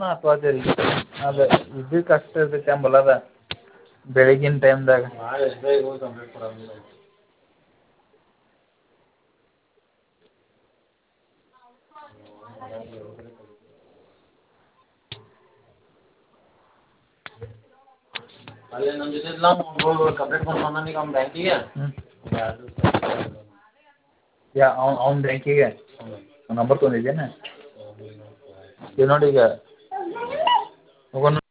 phone ಹಚ್ವತಿರಿ ಅದೇ ಇದಕ್ಕೆ ಅಷ್ಟು ಇರ್ತೈತೆ ಅಂಬಲದ ಬೆಳಗಿನ ಟೈಮ್ದಾಗ ಅಲ್ಲೇ ನಮ್ಮ ಜೊತೆ ಇದ್ಲ ಅವ್ನು ಕಂಪ್ಲೇಂಟ್ ಕೊಟ್ಟು ಬಂದಾನ ಈಗ ಅವ್ನ ಬ್ಯಾಂಕಿಗೆ ಹ್ಞೂ ಯಾ ಅವ್ನ ಅವ್ನ ಬ್ಯಾಂಕಿಗೆ ನಂಬರ್ ತೊಗೊಂಡಿದ್ದೇನು ಈಗ ನೋಡಿ ಈಗ